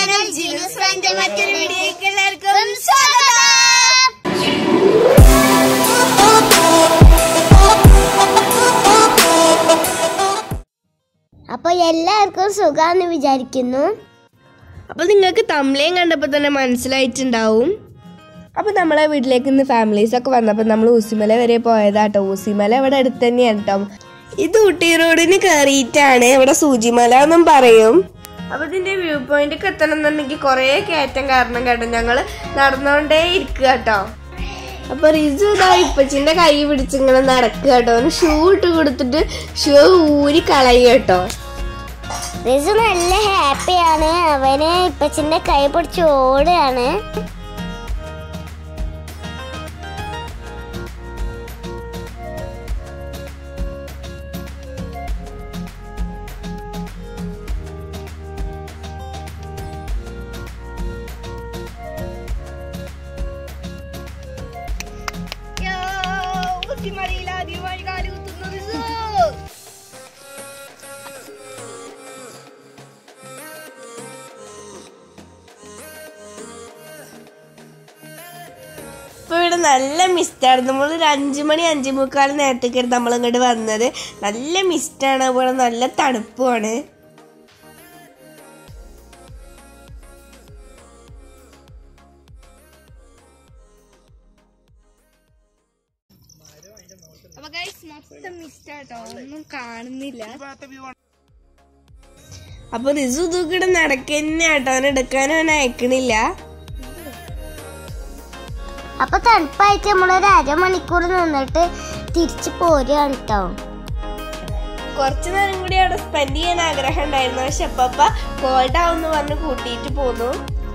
channel genus front മറ്റൊരു വീഡിയോയ്ക്ക് എല്ലാവർക്കും സ്വാഗതം അപ്പൊ എല്ലാവർക്കും സുഖാന്ന് വിചാരിക്കുന്നു അപ്പൊ നിങ്ങൾക്ക് തമിഴയും കണ്ടപ്പോൾ തന്നെ മനസ്സിലായിട്ടുണ്ടാവും അപ്പൊ നമ്മളെ വീട്ടിലേക്ക് ഇന്ന് ഫാമിലീസ് ഒക്കെ വന്നപ്പോൾ നമ്മൾ ഊസിമല വരെ പോയതാട്ടോ ഊസിമല ഇവിടെ അടുത്ത് തന്നെയാണ് കേട്ടോ ഇത് ഊട്ടി റോഡിന് കയറിയിട്ടാണ് ഇവിടെ സൂചിമല എന്നും പറയും അപ്പൊ ഇതിന്റെ വ്യൂ പോയിന്റ് ഒക്കെ എത്തണം എന്നുണ്ടെങ്കിൽ കുറേ കയറ്റം കാരണം കേട്ടോ ഞങ്ങള് നടന്നുകൊണ്ടേ ഇരിക്കുക കേട്ടോ അപ്പൊ റിസു ഇതാ ഇപ്പച്ചിന്റെ കൈ പിടിച്ചിങ്ങനെ നടക്കുക കേട്ടോ അവന് ഷൂ ഇട്ട് കൊടുത്തിട്ട് ഷൂ ഊരി കളയുക കേട്ടോ റിസു നല്ല ഹാപ്പിയാണ് അവന് ഇപ്പച്ചിന്റെ കൈ പിടിച്ച് ഓടുകയാണ് ഇപ്പൊ ഇവിടെ നല്ല മിസ്റ്റാണ് നമ്മൾ ഒരു അഞ്ചു മണി അഞ്ചു മുക്കാൽ നേരത്തേക്ക് നമ്മൾ ഇങ്ങോട്ട് വന്നത് നല്ല മിസ്റ്റാണ് ഇവിടെ നല്ല തണുപ്പുമാണ് അപ്പൊ ഗൈസ് മൊത്തം മിസ്റ്റാട്ടോ ഒന്നും കാണുന്നില്ല അപ്പൊ റിസു തൂക്കിടെ നടക്കന്നെ കേട്ടോ അവൻ എടുക്കാനും അവൻ അയക്കണില്ല അപ്പൊ തണുപ്പായിട്ട് നമ്മളൊരു അരമണിക്കൂർ നിന്നിട്ട് തിരിച്ചു പോരുകയാണ് കേട്ടോ കുറച്ചു നേരം കൂടി അവിടെ സ്പെൻഡ് ചെയ്യാൻ ആഗ്രഹം ഉണ്ടായിരുന്നു പക്ഷെ അപ്പപ്പ കോൾഡ് ആവുന്ന് പറഞ്ഞ് കൂട്ടിയിട്ട് പോന്നു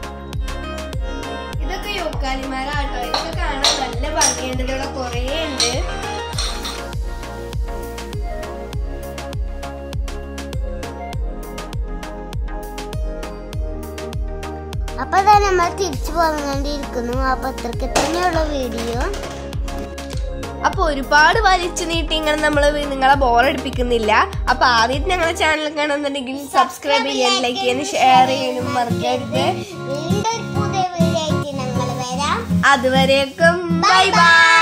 ഇതൊക്കെ യോക്കാലിമാരാട്ടോ ഇതൊക്കെ കാണാൻ നല്ല ഭംഗിയുണ്ട് ഇവിടെ കുറേ ഉണ്ട് അപ്പൊ അതാ നമ്മൾ തിരിച്ചു പോന്നുകൊണ്ടിരിക്കുന്നു അപ്പൊ അത്രയ്ക്ക് തന്നെയുള്ള വീഡിയോ അപ്പൊ ഒരുപാട് വലിച്ചു നീട്ടി ഇങ്ങനെ നമ്മൾ നിങ്ങളെ ബോറടിപ്പിക്കുന്നില്ല അപ്പൊ ആദ്യം ഞങ്ങളെ ചാനൽ കാണുന്നുണ്ടെങ്കിൽ സബ്സ്ക്രൈബ് ചെയ്യാൻ ലൈക്ക് ചെയ്യാനും ഷെയർ ചെയ്യാനും മറക്കരുത് വീണ്ടും ഒരു പുതിയ വീഡിയോ ആയിട്ട് ഞങ്ങൾ വരാം അതുവരേക്കും ബൈ ബൈ